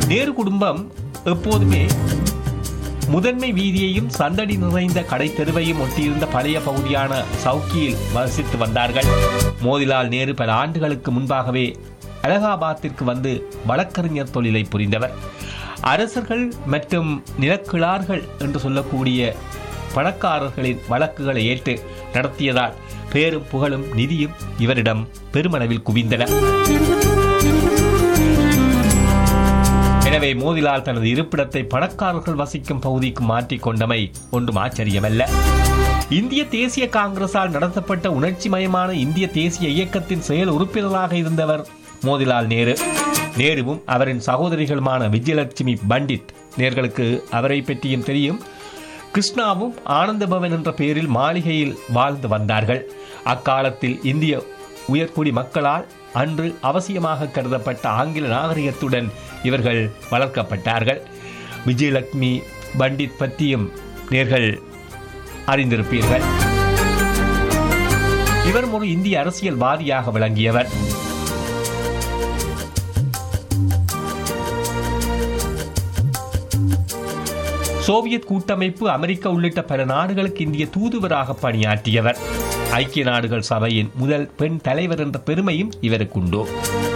நேரு குடும்பம் எப்போதுமே முதன்மை வீதியையும் சந்தடி நிறைந்த கடை தெருவையும் ஒட்டியிருந்த பழைய பகுதியான சவுக்கியில் வசித்து வந்தார்கள் மோதிலால் நேரு பல ஆண்டுகளுக்கு முன்பாகவே அலகாபாத்திற்கு வந்து வழக்கறிஞர் தொழிலை புரிந்தவர் அரசர்கள் மற்றும் நிலக்கிழார்கள் என்று சொல்லக்கூடிய பணக்காரர்களின் வழக்குகளை ஏற்று நடத்தியதால் பேரும் புகழும் நிதியும் இவரிடம் பெருமளவில் குவிந்தன எனவே மோதிலால் தனது இருப்பிடத்தை பணக்காரர்கள் வசிக்கும் பகுதிக்கு மாற்றிக் கொண்டமை ஒன்றும் ஆச்சரியமல்ல இந்திய தேசிய காங்கிரசால் நடத்தப்பட்ட உணர்ச்சிமயமான இந்திய தேசிய இயக்கத்தின் செயல் உறுப்பினராக இருந்தவர் மோதிலால் நேரு நேருவும் அவரின் சகோதரிகளுமான விஜயலட்சுமி பண்டிட் நேர்களுக்கு அவரை பற்றியும் தெரியும் கிருஷ்ணாவும் ஆனந்த பவன் என்ற பெயரில் மாளிகையில் வாழ்ந்து வந்தார்கள் அக்காலத்தில் இந்திய உயர்குடி மக்களால் அன்று அவசியமாக கருதப்பட்ட ஆங்கில நாகரிகத்துடன் இவர்கள் வளர்க்கப்பட்டார்கள் விஜயலட்சுமி பண்டிட் பற்றியும் நேர்கள் அறிந்திருப்பீர்கள் இவர் ஒரு இந்திய அரசியல்வாதியாக விளங்கியவர் சோவியத் கூட்டமைப்பு அமெரிக்கா உள்ளிட்ட பல நாடுகளுக்கு இந்திய தூதுவராக பணியாற்றியவர் ஐக்கிய நாடுகள் சபையின் முதல் பெண் தலைவர் என்ற பெருமையும் இவருக்குண்டு